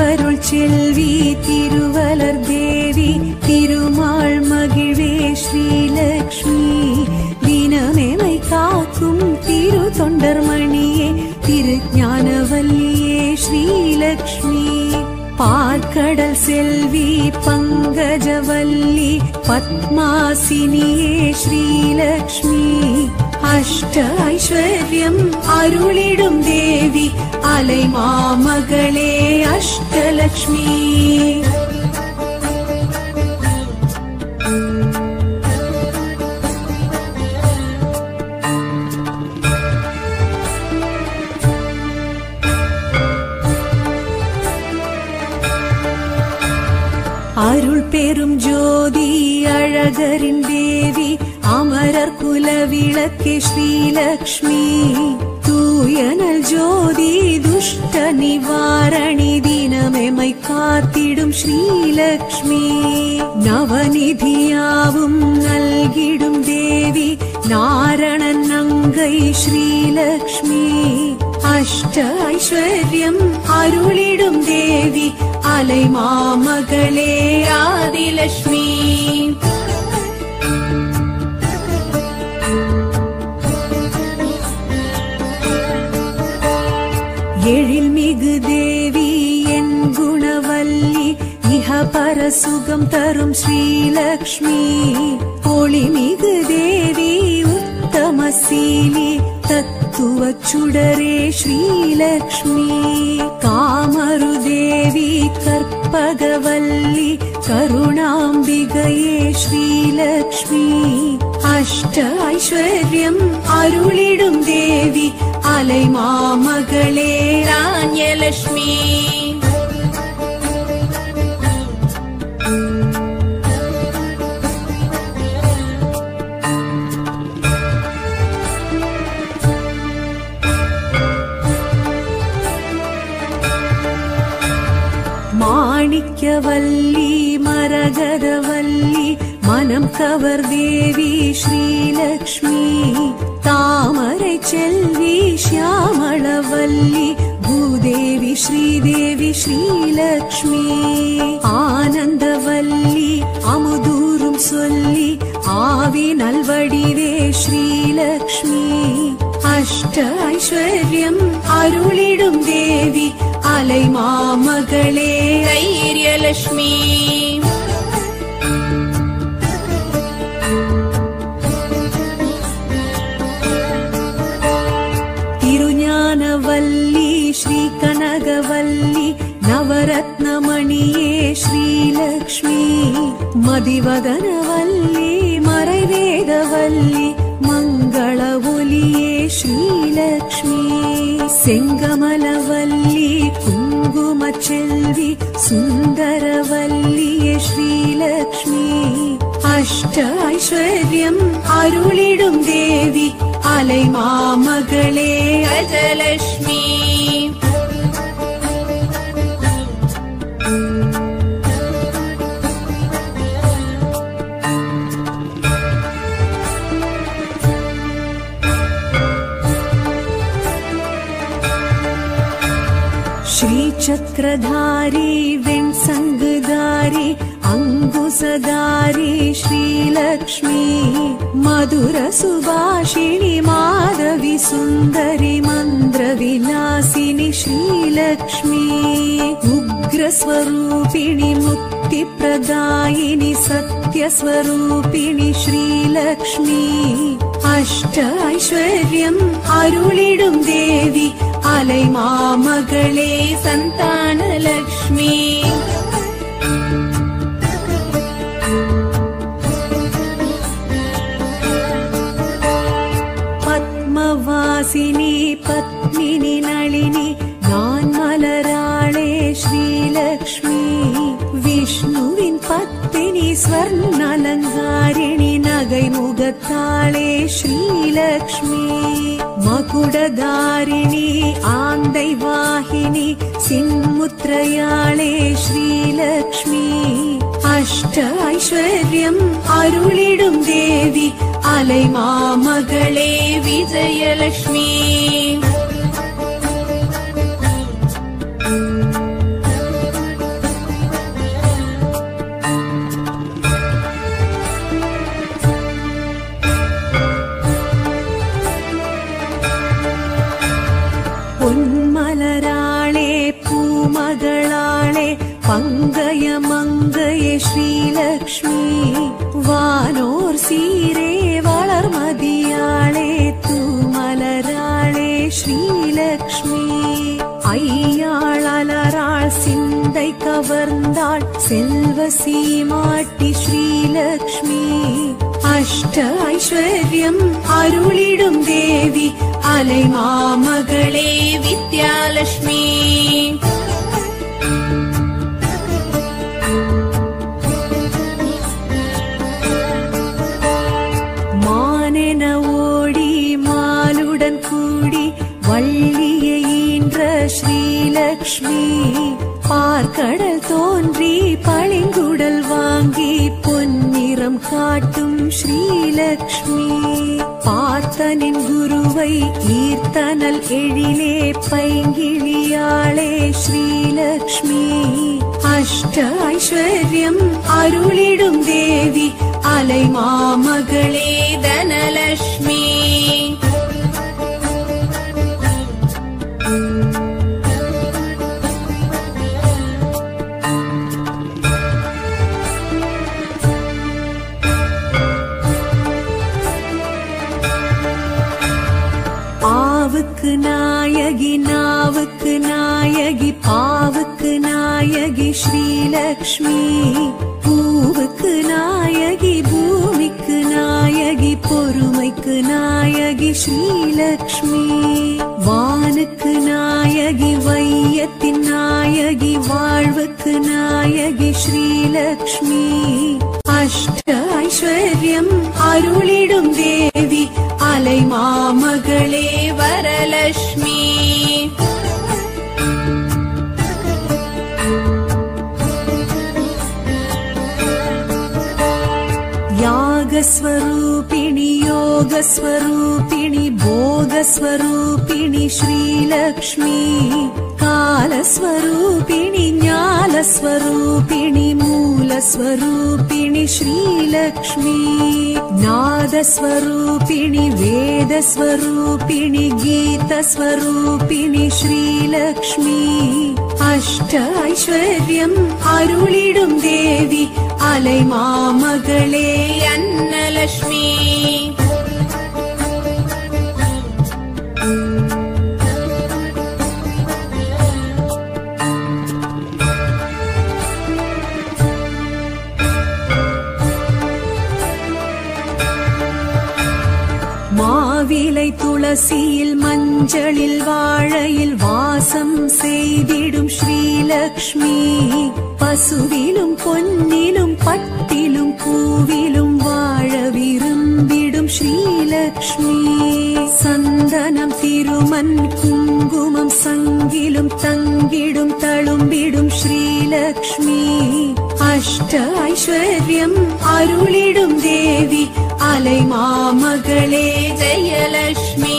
திருவருள் செல்வி திருவலர் தேவி திருமால் மகிழ்வே ஸ்ரீலக்ஷ்மி தினமேமை காக்கும் திரு தொண்டர்மணியே திருஞானவல்லியே ஸ்ரீலக்ஷ்மி பார்க்கடல் செல்வி பங்கஜவல்லி பத்மாசினியே ஸ்ரீலக்ஷ்மி அஷ்ட ஐஸ்வர்யம் அருளிடும் தேவி அலை மாமகளே அஷ்டலக்ஷ்மி அருள் பெரும் ஜோதி அழகரின் தேவி அமரர் குல விளக்கே ஸ்ரீலக்ஷ்மி தூயனல் ஜோதி துஷ்ட நிவாரணி தினமெமை காத்திடும் ஸ்ரீலக்ஷ்மி நவநிதியாவும் நல்கிடும் தேவி நாரணன் நங்கை ஸ்ரீலக்ஷ்மி அஷ்ட ஐஸ்வர்யம் அருளிடும் தேவி அலை மாமகளே ஆதிலட்சுமி எழில்மிகு தேவி என் குணவல்லி இஹ பரசுகம் தரும் ஸ்ரீலக்ஷ்மி ஒளிமிகு தேவி உத்தமசீலி தத்துவ சுடரே ஸ்ரீலக்ஷ்மி காமரு தேவி கற்பகவல்லி கருணாம்பிகையே ஸ்ரீலக்ஷ்மி அஷ்ட ஐஸ்வர்யம் அருளிடும் தேவி அலை மாமகளே ராண்யலட்சுமி மாணிக்கவல்லி மரகதவல்லி மனம் கவர் தேவி ஸ்ரீலக்ஷ்மி தாமரை செல்வி ஷியாமளவல்லி பூதேவி ஸ்ரீதேவி ஸ்ரீலக்ஷ்மி ஆனந்தவல்லி அமுதூரும் சொல்லி ஆவி நல்வடிவே ஸ்ரீலக்ஷ்மி அஷ்ட ஐஸ்வர்யம் அருளிடும் தேவி அலை மாமகளே தைரியலட்சுமி திருஞானவல்லி ஸ்ரீ கனகவல்லி நவரத்னமணியே ஸ்ரீலக்ஷ்மி மதிவதனவல்லி மறைவேதவல்லி மங்கள ஒலியே ஸ்ரீலக்ஷ்மி செங்கமலவல்லி குங்கும செல்வி சுந்தரவல்லியே ஸ்ரீலக்ஷ்மி அஷ்ட ஐஸ்வர்யம் அருளிடும் தேவி அலை மாமகளே அஜலட்சுமி श्रीचक्रधारी वेण्सङ्गधारी अङ्कुशधारी श्रीलक्ष्मी मधुरसुभाषिणि माधवि सुन्दरि मन्द्रविलासिनि श्रीलक्ष्मी उग्रस्वरूपिणि मुक्तिप्रदायिनि सत्यस्वरूपिणि श्रीलक्ष्मी அஷ்ட ஐஸ்வர்யம் அருளிடும் தேவி அலை மாமகளே சந்தான லக்ஷ்மி பத்மவாசினி பத்மினி நளினி நான் மலராளே ஸ்ரீலக்ஷ்மி விஷ்ணுவின் பத்தினி ஸ்வர்ணலங்காரிணி நகை முகத்தாளே ஸ்ரீலக்ஷ்மி மகுடதாரிணி ஆந்தை வாகினி சின்முத்ரயாளே ஸ்ரீலக்ஷ்மி அஷ்ட ஐஸ்வர்யம் அருளிடும் தேவி அலை மாமகளே விஜயலட்சுமி பங்கய மங்கைய ஸ்ரீலக்ஷ்மி வானோர் சீரே வளர்மதியாளே தூமலராளே ஸ்ரீலக்ஷ்மி ஐயாள் அலராள் சிந்தை கவர்ந்தாள் செல்வ சீமாட்டி ஸ்ரீலக்ஷ்மி அஷ்ட ஐஸ்வர்யம் அருளிடும் தேவி அலை மாமகளே வித்யாலட்சுமி மானென ஓடி மாலுடன் கூடி வள்ளியை ஈன்ற ஸ்ரீலக்ஷ்மி பார்க்கடல் தோன்றி பளிங்குடல் வாங்கி பொன்னிறம் காட்டும் ஸ்ரீலக்ஷ்மி பார்த்தனின் குருவை ஈர்த்தனல் எழிலே பைங்கிழியாளே ஸ்ரீலக்ஷ்மி அஷ்ட ஐஸ்வர்யம் அருளிடும் தேவி அலை மாமகளே தனலட்சுமி ஆவுக்கு நாயகி நாவுக்கு நாயகி பாவுக்கு நாயகி ஸ்ரீலக்ஷ்மி பூவுக்கு நாயகி பூமிக்கு நாயகி பொறுமைக்கு நாயகி ஸ்ரீலக்ஷ்மி வானுக்கு நாயகி வையத்தின் நாயகி வாழ்வுக்கு நாயகி ஸ்ரீலக்ஷ்மி அஷ்ட ஐஸ்வர்யம் அருளிடும் தேவி அலை மாமகளே வரலட்சுமி यागस्वरूपिणि योगस्वरूपिणि भोगस्वरूपिणि श्रीलक्ष्मी कालस्वरूपिणि ज्ञानस्वरूपिणि मूलस्वरूपिणि श्रीलक्ष्मी नादस्वरूपिणि वेदस्वरूपिणि गीतस्वरूपिणि श्रीलक्ष्मी அஷ்ட ஐஸ்வர்யம் அருளிடும் தேவி அலை மாமகளே அன்னலட்சுமி மாவிலை துளசியில் மஞ்சளில் வாழையில் வாசம் செய்திடும் ஸ்ரீலக்ஷ்மி பசுவிலும் பொன்னிலும் பட்டிலும் பூவிலும் வாழ விரும்பிடும் ஸ்ரீலக்ஷ்மி சந்தனம் திருமன் குங்குமம் சங்கிலும் தங்கிடும் தழும்பிடும் ஸ்ரீலக்ஷ்மி அஷ்ட ஐஸ்வர்யம் அருளிடும் தேவி அலை மாமகளே ஜெயலட்சுமி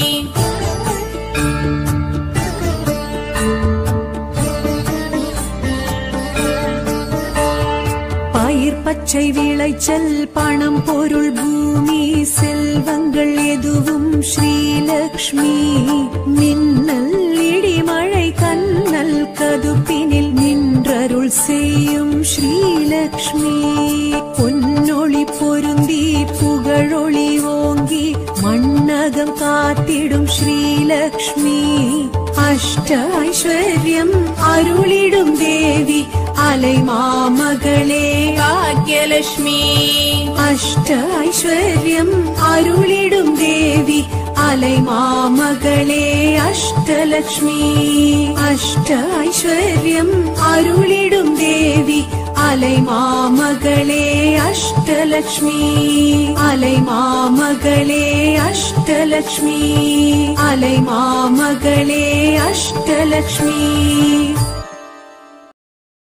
பயிர் பச்சை விளைச்சல் பணம் பொருள் பூமி செல்வங்கள் எதுவும் ஸ்ரீலக்ஷ்மி மின்னல் இடிமழை கண்ணல் கதுப்பினில் நின்றருள் செய்யும் ஸ்ரீலக்ஷ்மி பொன்னொளி பொருந்தி புகழொளி ஓங்கி மண்ணகம் காத்திடும் ஸ்ரீலக்ஷ்மி அஷ்ட ஐஸ்வர்யம் அருளிடும் தேவி அலை மாமகளே பாக்யலட்சுமி அஷ்ட ஐஸ்வர்யம் அருளிடும் தேவி அலை மாமகளே அஷ்டலட்சுமி அஷ்ட ஐஸ்வர்யம் அருளிடும் தேவி அலை மாமகளே அஷ்டலட்சுமி அலை மாமகளே அஷ்டலட்சுமி அலை மாமகளே அஷ்டலட்சுமி